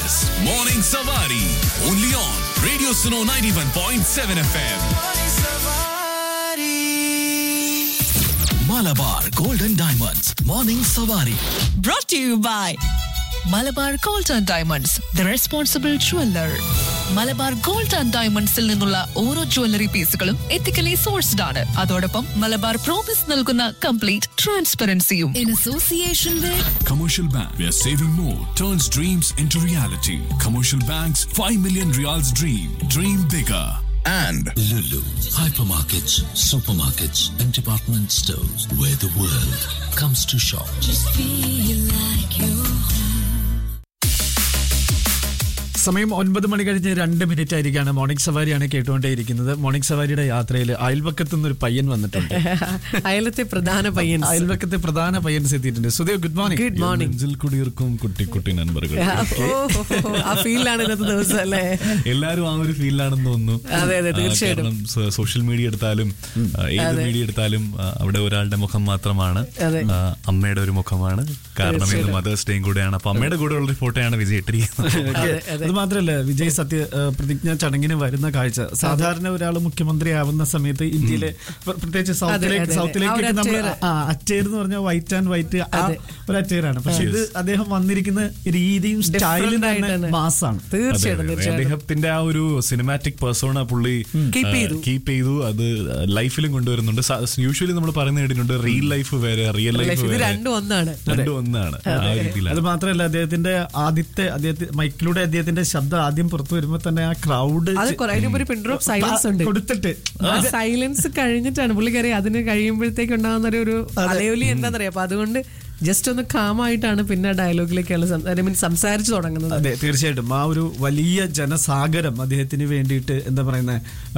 is Morning Savari. Only on Radio Suno 91.7 FM. Malabar Golden Diamonds. Morning Savari. brought to you by Malabar Gold and Diamonds the responsible jeweller Malabar Gold and ഡയമണ്ട്സിൽ നിന്നുള്ള ഓരോ jewellery പീസുകളും ethically sourced ആണ് അതോടൊപ്പം Malabar promise നൽകുന്ന complete ട്രാൻസ്പെറൻസിയും in association with Commercial Bank, where saving more turns dreams into reality. Commercial Bank's 5 million reals dream. Dream bigger. and Lulu, hypermarkets, supermarkets, and department stores where the world comes to shop. സമയം ഒൻപത് മണി കഴിഞ്ഞ് രണ്ട് minute ആയിരിക്കാണ് morning സവാരിയാണ് കേട്ടുകൊണ്ടേയിരിക്കുന്നത് morning സവാരിയുടെ യാത്രയിൽ അയൽവക്കത്ത് നിന്ന് ഒരു പയ്യൻ വന്നിട്ടുണ്ട് അയലത്തെ പ്രധാന പയ്യൻ അയൽവക്കത്തെ പ്രധാന പയ്യൻ എത്തിയിട്ടുണ്ട് Sudev good morning good morning നെഞ്ചിൽ കുടിയിരിക്കും കുട്ടി കുട്ടി നൻപറുകൾ ആ ഫീലാണ് ഇന്നത്തെ ദിവസം അല്ലേ എല്ലാരും ആ ഒരു ഫീലിലാണെന്ന് തോന്നുന്നു അതെ, അതെ, ആ, തീർച്ചയായിട്ടും. കാരണം സോ- സോഷ്യൽ മീഡിയ എടുത്താലും ആ, ഏത് മീഡിയ എടുത്താലും ആ, അവിടെ ഒരാളുടെ മുഖം മാത്രമാണ് അതെ. ആ, അമ്മയുടെ ഒരു മുഖമാണ് കാരണം ഇത് മദേഴ്സ് ഡേയും കൂടെയാണ് അപ്പൊ അമ്മയുടെ കൂടെ ഉള്ള ഫോട്ടോയാണ് വിജയ് ഇട്ടിരിക്കുന്നത് അതെ, അതെ. അത് മാത്രല്ല വിജയ് സത്യ ആ, പ്രതിജ്ഞ ചടങ്ങിന് വരുന്ന കാഴ്ച സാധാരണ ഒരാൾ മുഖ്യമന്ത്രി ആവുന്ന സമയത്ത് ഇന്ത്യയിലെ പ്ര- പ്രത്യേകിച്ച് സൗത്തിലേക്ക് അതെ, അതെ. സൗത്തിലേക്ക് ആ ഒരു നമ്മൾ attire. ആ അറ്റേർ എന്ന് പറഞ്ഞാൽ വൈറ്റ് ആൻഡ് വൈറ്റ് ആ അതെ. ഒരു അറ്റേറാണ് പക്ഷെ ഇത് അദ്ദേഹം വന്നിരിക്കുന്ന രീതിയും സ്റ്റൈലും Different തന്നെ ആയിട്ടാണ്. മാസാണ് അതെ, തീർച്ചയായിട്ടും അതെ, അതെ. തീർച്ചയായിട്ടും അദ്ദേഹത്തിന്റെ ആ ഒരു സിനിമാറ്റിക് പേഴ്സോണ പുള്ളി Keep ചെയ്തു. കീപ്പ് ചെയ്തു അത് ലൈഫിലും കൊണ്ടുവരുന്നുണ്ട് യൂഷ്വലി നമ്മൾ പറയുന്ന കേട്ടിട്ടുണ്ട് റിയൽ ലൈഫ് വേറെ റിയൽ ലൈഫ് ഇത് വേറെ രണ്ടും ഒന്നാണ് രണ്ടും ഒന്നാണ് ആ അത് രീതിയിലാണ് മാത്രമല്ല അദ്ദേഹത്തിന്റെ ആദ്യത്തെ അദ്ദേഹത്തെ മൈക്കിലൂടെ അദ്ദേഹത്തിന്റെ ശബ്ദം ആദ്യം പുറത്തു വരുമ്പോ തന്നെ ആ ക്രൗഡ് അത് കുറെ അതിനുമ്പ് ഒരു പിൻഡ്രോപ്പ് സൈലൻസ് ഉണ്ട് കൊടുത്തിട്ട് ആ സൈലൻസ് കഴിഞ്ഞിട്ടാണ് പുള്ളിക്കറി അതിന് കഴിയുമ്പോഴത്തേക്ക് ഉണ്ടാകുന്ന ഒരു- ഒരു അലയൊലി എന്താണെന്നറിയാം അപ്പൊ അതുകൊണ്ട് ജസ്റ്റ് ഒന്ന് കാമായിട്ടാണ് പിന്നെ ഡയലോഗിലേക്കുള്ള മീൻ സംസാരിച്ചു തുടങ്ങുന്നത് അതെ തീർച്ചയായിട്ടും ആ ഒരു വലിയ ജനസാഗരം അദ്ദേഹത്തിന് വേണ്ടിയിട്ട് എന്താ പറയുന്ന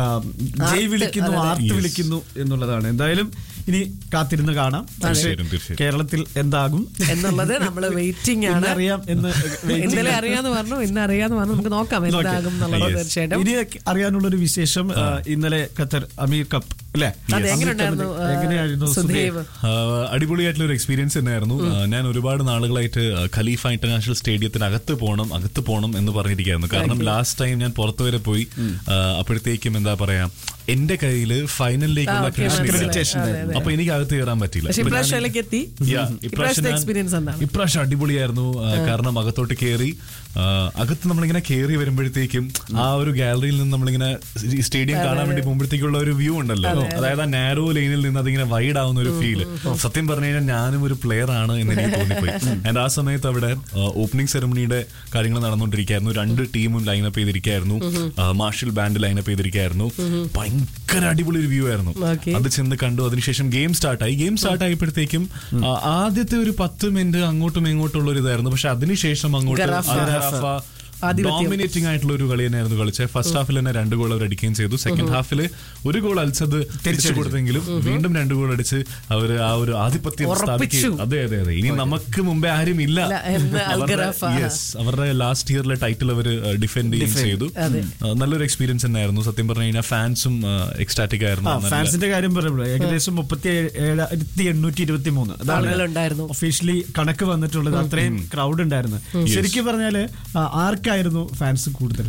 ജയ് വിളിക്കുന്നു അതെ, അതെ. ആർത്ത് വിളിക്കുന്നു എന്നുള്ളതാണ് എന്തായാലും ഇനി കാത്തിരുന്ന് കാണാം പക്ഷേ തീർച്ചയായിട്ടും, തീർച്ചയായിട്ടും. കേരളത്തിൽ എന്താകും എന്നുള്ളത് നമ്മൾ വെയിറ്റിംഗ് ആണ് അറിയാം എന്ന് waiting ഇന്നലെ ആണ്. അറിയാന്ന് പറഞ്ഞു ഇന്ന് അറിയാന്ന് പറഞ്ഞു നമുക്ക് നോക്കാം എന്താകും എന്നുള്ളത് Yes. തീർച്ചയായിട്ടും ഇനി അറിയാനുള്ള ഒരു വിശേഷം ആ, ഇന്നലെ ഖത്തർ അമീർ കപ്പ് അല്ലെ അതെ എങ്ങനെയുണ്ടായിരുന്നു ആ, എങ്ങനെയായിരുന്നു സുധീവ് ആഹ് അടിപൊളിയായിട്ടുള്ള ഒരു എക്സ്പീരിയൻസ് തന്നെയായിരുന്നു ആഹ് ഞാൻ ഒരുപാട് നാളുകളായിട്ട് ആഹ് ഖലീഫ ഇന്റർനാഷണൽ സ്റ്റേഡിയത്തിന് അകത്ത് പോകണം അകത്ത് പോകണം എന്ന് പറഞ്ഞിരിക്കുകയായിരുന്നു കാരണം ലാസ്റ്റ് ടൈം ഞാൻ പുറത്തു വരെ പോയി ആഹ് അപ്പോഴത്തേക്കും എന്താ പറയാ എന്റെ കയ്യില് ഫൈനലിലേക്കുള്ള ആ, okay, Accreditation മനസ്സിലായി. അതെ, അതെ. അപ്പൊ എനിക്ക് അകത്ത് കയറാൻ പറ്റില്ല പക്ഷെ അപ്പൊ ഞാൻ- ഇപ്രാവശ്യത്തിലേക്ക് എത്തി Yeah, ഇപ്രാവശ്യത്തെ ഞാൻ- എക്സ്പീരിയൻസ് എന്താണ് ഇപ്രാവശ്യം അടിപൊളിയായിരുന്നു ആ, കാരണം അകത്തോട്ട് കയറി ആ, അകത്ത് നമ്മളിങ്ങനെ കയറി വരുമ്പോഴത്തേക്കും ആ ഒരു ഗാലറിയിൽ നിന്ന് നമ്മളിങ്ങനെ ഈ സ്റ്റേഡിയം കാണാൻ വേണ്ടി പോകുമ്പോഴത്തേക്കുള്ള ഒരു വ്യൂ ഉണ്ടല്ലോ അതായത് ആ നാരോ ലൈനിൽ നിന്ന് അതിങ്ങനെ വൈഡ് ആവുന്ന ഒരു ഫീല് സത്യം പറഞ്ഞു കഴിഞ്ഞാൽ ഞാനും ഒരു പ്ലെയർ ആണ് എന്ന് എനിക്ക് തോന്നിപ്പോയി ആൻഡ് ആ സമയത്ത് അവിടെ ഓപ്പണിംഗ് സെറമണിയുടെ കാര്യങ്ങൾ നടന്നുകൊണ്ടിരിക്കുകയായിരുന്നു രണ്ട് ടീമും ലൈനപ്പ് ചെയ്തിരിക്കുകയായിരുന്നു മാർഷൽ ബാൻഡ് ലൈനപ്പ് ചെയ്തിരിക്കുകയായിരുന്നു ഭയങ്കര അടിപൊളി ഒരു വ്യൂ ആയിരുന്നു Okay. അത് ചെന്ന് കണ്ടു അതിനുശേഷം ഗെയിം സ്റ്റാർട്ടായി ഗെയിം സ്റ്റാർട്ട് ആയപ്പോഴത്തേക്കും ആ, ആദ്യത്തെ ഒരു പത്ത് മിനിറ്റ് അങ്ങോട്ടും ഇങ്ങോട്ടും ഉള്ള ഒരു ഇതായിരുന്നു പക്ഷെ അതിനുശേഷം അങ്ങോട്ട് ഗറാഫ. ഗറാഫ ആധിപത്യം. ഡോമിനേറ്റിംഗ് ആയിട്ടുള്ള ഒരു കളി തന്നെയായിരുന്നു കളിച്ചത് ഫസ്റ്റ് ഹാഫിൽ തന്നെ രണ്ട് ഗോൾ അവർ അടിക്കുകയും ചെയ്തു സെക്കൻഡ് ഹാഫിൽ ഒരു ഗോൾ അടിച്ചത് തിരിച്ചു കൊടുത്തെങ്കിലും വീണ്ടും രണ്ട് ഗോൾ അടിച്ച് അവർ ആ ഒരു ആധിപത്യം ഉറപ്പിച്ചു. സ്ഥാപിക്കുകയും അതെ അതെ അതെ ഇനി നമുക്ക് മുമ്പേ ആരും ഇല്ല ഇല്ല എന്ന് അൽ അവരുടെ- ഗറാഫ. yes, അവരുടെ ലാസ്റ്റ് ഇയറിലെ ടൈറ്റിൽ അവർ ഡിഫെൻഡ് ചെയ്യുകയും ചെയ്തു ആ, നല്ലൊരു എക്സ്പീരിയൻസ് തന്നെയായിരുന്നു സത്യം പറഞ്ഞു കഴിഞ്ഞാൽ ഫാൻസും എക്സ്റ്റാറ്റിക് ആയിരുന്നു നല്ല- ഫാൻസിന്റെ കാര്യം പറയുമ്പോൾ ഏകദേശം മുപ്പത്തി ഏഴായിരത്തി എണ്ണൂറ്റി ഇരുപത്തി മൂന്ന് ആളുകളുണ്ടായിരുന്നു. ഒഫീഷ്യലി കണക്ക് വന്നിട്ടുള്ളത് അത്രയും ക്രൗഡ് ഉണ്ടായിരുന്നു ശരിക്കും പറഞ്ഞാല് ആ, ആർക്കായിരുന്നു ഫാൻസ് കൂടുതൽ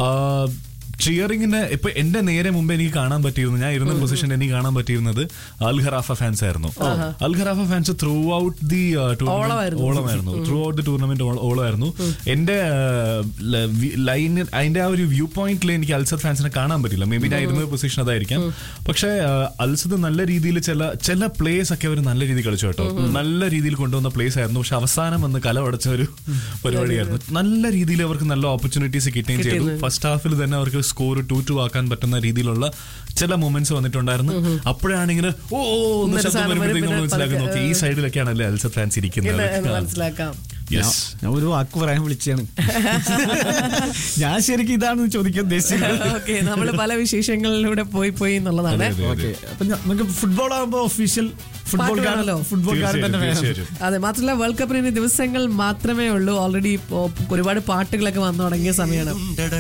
ചിയറിങ്ങിന് ഇപ്പൊ എന്റെ നേരെ മുമ്പ് എനിക്ക് കാണാൻ പറ്റിയിരുന്നു ഞാൻ ഇരുന്ന പൊസിഷൻ എനിക്ക് കാണാൻ പറ്റിയിരുന്നത് അൽ ഖറാഫ ഫാൻസ് ആയിരുന്നു Al Gharafa fans throughout the ഓളമായിരുന്നു. ഓളമായിരുന്നു ത്രൂ ഔട്ട് ദി ടൂർണമെന്റ് ഓളമായിരുന്നു എന്റെ ലൈൻ അതിന്റെ ആ ഒരു വ്യൂ പോയിന്റിൽ എനിക്ക് അൽസദ് ഫാൻസിനെ കാണാൻ പറ്റില്ല മേ ബി ഞാൻ ഇരുന്ന പൊസിഷൻ അതായിരിക്കാം പക്ഷേ അൽസദ് നല്ല രീതിയിൽ ചില ചില പ്ലേസ് ഒക്കെ അവർ നല്ല രീതിയിൽ കളിച്ചു കേട്ടോ നല്ല രീതിയിൽ കൊണ്ടുവന്ന പ്ലേസ് ആയിരുന്നു പക്ഷെ അവസാനം വന്ന് കല അടച്ച ഒരു പരിപാടിയായിരുന്നു നല്ല രീതിയിൽ അവർക്ക് നല്ല ഓപ്പർച്യൂണിറ്റീസ് കിട്ടുകയും ചെയ്തു ഫസ്റ്റ് ഹാഫിൽ തന്നെ അവർക്ക് സ്കോർ ടു ടു ആക്കാൻ പറ്റുന്ന രീതിയിലുള്ള ചില മൊമെന്റ്സ് വന്നിട്ടുണ്ടായിരുന്നു അപ്പോഴാണ് ഇങ്ങനെ ഓ ഓ എന്ന് എന്നൊരു ശബ്ദം സാധനം വരുമ്പോഴത്തേക്കും നമ്മൾ വരുമ്പോൾ മനസ്സിലാക്കുന്നു ഓക്കെ ഈ സൈഡിലൊക്കെയാണല്ലേ അൽസദ് ഫാൻസ് എന്ന് എന്ന് ഇരിക്കുന്നത് മനസ്സിലാക്കാം യെസ് ഞാൻ ഒരു വാക്ക് പറയാൻ വിളിച്ചാണ് ഞാൻ ശരിക്കും ഇതാണ് ചോദിക്കാൻ ഉദ്ദേശിച്ചത് ഓക്കെ നമ്മൾ പല വിശേഷങ്ങളിലൂടെ പോയി പോയി എന്നുള്ളതാണ് ഓക്കെ അപ്പൊ ഞ- നമുക്ക് ഫുട്ബോൾ ആകുമ്പോ ഒഫീഷ്യൽ ഫുട്ബോൾ വേണമല്ലോ. ഫുട്ബോൾ കാരൻ തന്നെ തീർച്ചയായിട്ടും വേണം തീർച്ചയായിട്ടും അതെ മാത്രമല്ല വേൾഡ് കപ്പിന് ഇനി ദിവസങ്ങൾ മാത്രമേ ഉള്ളൂ ഓൾറെഡി ഒരുപാട് പാട്ടുകളൊക്കെ വന്നു തുടങ്ങിയ സമയമാണ്